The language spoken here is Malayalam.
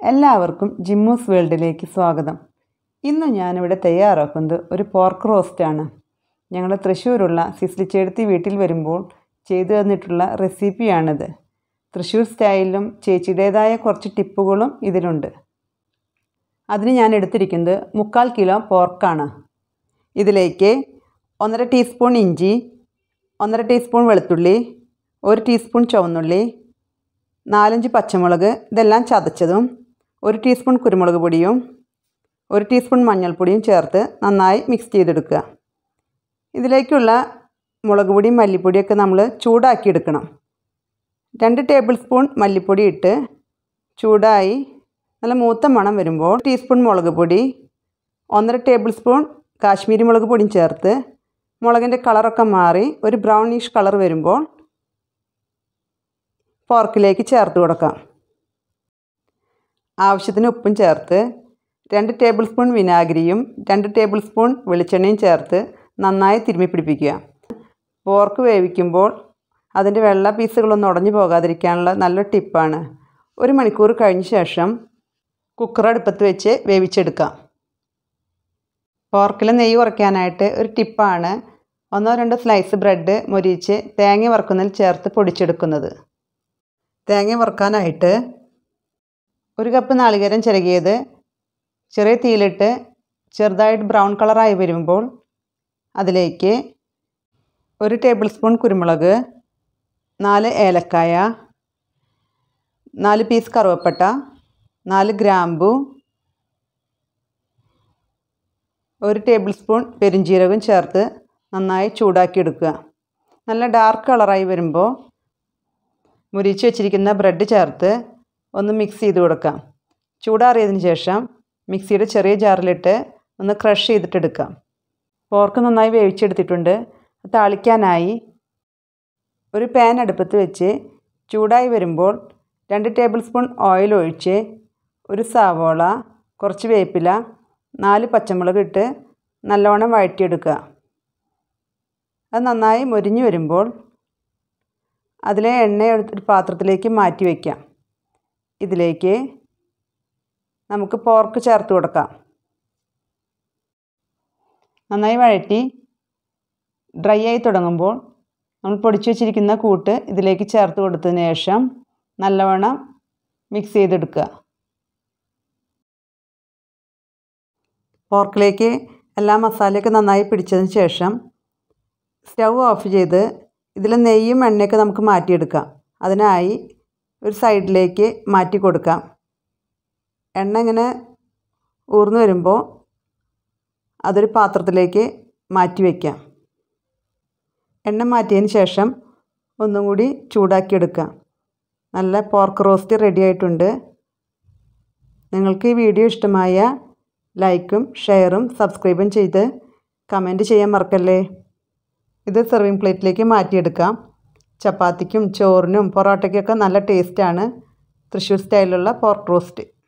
എല്ലാവർക്കും ജിമ്മൂസ് വേൾഡിലേക്ക് സ്വാഗതം ഇന്ന് ഞാനിവിടെ തയ്യാറാക്കുന്നത് ഒരു പോർക്ക് റോസ്റ്റാണ് ഞങ്ങൾ തൃശ്ശൂരുള്ള സിസ്ലിച്ചേടത്തി വീട്ടിൽ വരുമ്പോൾ ചെയ്തു തന്നിട്ടുള്ള റെസിപ്പിയാണിത് തൃശ്ശൂർ സ്റ്റൈലിലും ചേച്ചിയുടേതായ കുറച്ച് ടിപ്പുകളും ഇതിലുണ്ട് അതിന് ഞാൻ എടുത്തിരിക്കുന്നത് മുക്കാൽ കിലോ പോർക്കാണ് ഇതിലേക്ക് ഒന്നര ടീസ്പൂൺ ഇഞ്ചി ഒന്നര ടീസ്പൂൺ വെളുത്തുള്ളി ഒരു ടീസ്പൂൺ ചുവന്നുള്ളി നാലഞ്ച് പച്ചമുളക് ഇതെല്ലാം ചതച്ചതും ഒരു ടീസ്പൂൺ കുരുമുളക് പൊടിയും ഒരു ടീസ്പൂൺ മഞ്ഞൾപ്പൊടിയും ചേർത്ത് നന്നായി മിക്സ് ചെയ്തെടുക്കുക ഇതിലേക്കുള്ള മുളക് പൊടിയും മല്ലിപ്പൊടിയൊക്കെ നമ്മൾ ചൂടാക്കിയെടുക്കണം രണ്ട് ടേബിൾ സ്പൂൺ മല്ലിപ്പൊടി ഇട്ട് ചൂടായി നല്ല മൂത്ത മണം വരുമ്പോൾ ടീസ്പൂൺ മുളക് പൊടി ഒന്നര ടേബിൾ സ്പൂൺ കാശ്മീരി മുളക് പൊടിയും ചേർത്ത് മുളകിൻ്റെ കളറൊക്കെ മാറി ഒരു ബ്രൗണിഷ് കളർ വരുമ്പോൾ പോർക്കിലേക്ക് ചേർത്ത് കൊടുക്കാം ആവശ്യത്തിന് ഉപ്പും ചേർത്ത് രണ്ട് ടേബിൾ സ്പൂൺ വിനാഗിരിയും രണ്ട് ടേബിൾ സ്പൂൺ വെളിച്ചെണ്ണയും ചേർത്ത് നന്നായി തിരുമ്മി പിടിപ്പിക്കുക പോർക്ക് വേവിക്കുമ്പോൾ അതിൻ്റെ വെള്ള പീസുകളൊന്നും ഉടഞ്ഞു പോകാതിരിക്കാനുള്ള നല്ല ടിപ്പാണ് ഒരു മണിക്കൂർ കഴിഞ്ഞ ശേഷം കുക്കർ അടുപ്പത്ത് വെച്ച് വേവിച്ചെടുക്കാം പോർക്കിൽ നെയ്യ് കുറയ്ക്കാനായിട്ട് ഒരു ടിപ്പാണ് ഒന്നോ രണ്ടോ സ്ലൈസ് ബ്രെഡ് മൊരിച്ച് തേങ്ങ വറുക്കുന്നതിൽ ചേർത്ത് പൊടിച്ചെടുക്കുന്നത് തേങ്ങ വറുക്കാനായിട്ട് ഒരു കപ്പ് നാളികേരം ചിരകിയത് ചെറിയ തീയിലിട്ട് ചെറുതായിട്ട് ബ്രൗൺ കളറായി വരുമ്പോൾ അതിലേക്ക് ഒരു ടേബിൾ സ്പൂൺ കുരുമുളക് നാല് ഏലക്കായ നാല് പീസ് കറുവപ്പട്ട നാല് ഗ്രാമ്പു ഒരു ടേബിൾ സ്പൂൺ പെരിഞ്ജീരകം ചേർത്ത് നന്നായി ചൂടാക്കിയെടുക്കുക നല്ല ഡാർക്ക് കളറായി വരുമ്പോൾ മുരിച്ച് വെച്ചിരിക്കുന്ന ബ്രെഡ് ചേർത്ത് ഒന്ന് മിക്സ് ചെയ്ത് കൊടുക്കാം ചൂടാറിയതിന് ശേഷം മിക്സിയുടെ ചെറിയ ജാറിലിട്ട് ഒന്ന് ക്രഷ് ചെയ്തിട്ടെടുക്കാം പോർക്ക് നന്നായി വേവിച്ചെടുത്തിട്ടുണ്ട് താളിക്കാനായി ഒരു പാൻ അടുപ്പത്ത് വെച്ച് ചൂടായി വരുമ്പോൾ രണ്ട് ടേബിൾ സ്പൂൺ ഓയിൽ ഒഴിച്ച് ഒരു സവോള കുറച്ച് വേപ്പില നാല് പച്ചമുളക് ഇട്ട് നല്ലവണ്ണം വഴറ്റിയെടുക്കുക അത് നന്നായി മൊരിഞ്ഞു വരുമ്പോൾ അതിലെ എണ്ണ എടുത്തൊരു പാത്രത്തിലേക്ക് മാറ്റി വയ്ക്കാം ഇതിലേക്ക് നമുക്ക് പോർക്ക് ചേർത്ത് കൊടുക്കാം നന്നായി വഴറ്റി ഡ്രൈ ആയി തുടങ്ങുമ്പോൾ നമ്മൾ പൊടിച്ചു വച്ചിരിക്കുന്ന കൂട്ട് ഇതിലേക്ക് ചേർത്ത് കൊടുത്തതിന് ശേഷം നല്ലവണ്ണം മിക്സ് ചെയ്തെടുക്കുക പോർക്കിലേക്ക് എല്ലാ മസാലയൊക്കെ നന്നായി പിടിച്ചതിന് ശേഷം സ്റ്റൗ ഓഫ് ചെയ്ത് ഇതിൽ നെയ്യും എണ്ണയൊക്കെ നമുക്ക് മാറ്റിയെടുക്കാം അതിനായി ഒരു സൈഡിലേക്ക് മാറ്റി കൊടുക്കാം എണ്ണ ഇങ്ങനെ ഊർന്നു വരുമ്പോൾ അതൊരു പാത്രത്തിലേക്ക് മാറ്റി വയ്ക്കാം എണ്ണ മാറ്റിയതിന് ശേഷം ഒന്നും കൂടി ചൂടാക്കിയെടുക്കാം നല്ല പോർക്ക് റോസ്റ്റ് റെഡി ആയിട്ടുണ്ട് നിങ്ങൾക്ക് ഈ വീഡിയോ ഇഷ്ടമായ ലൈക്കും ഷെയറും സബ്സ്ക്രൈബും ചെയ്ത് കമൻറ്റ് ചെയ്യാൻ മറക്കല്ലേ ഇത് സെർവിങ് പ്ലേറ്റിലേക്ക് മാറ്റിയെടുക്കാം ചപ്പാത്തിക്കും ചോറിനും പൊറോട്ടയ്ക്കൊക്കെ നല്ല ടേസ്റ്റാണ് തൃശ്ശൂർ സ്റ്റൈലിലുള്ള പോർക്ക് റോസ്റ്റ്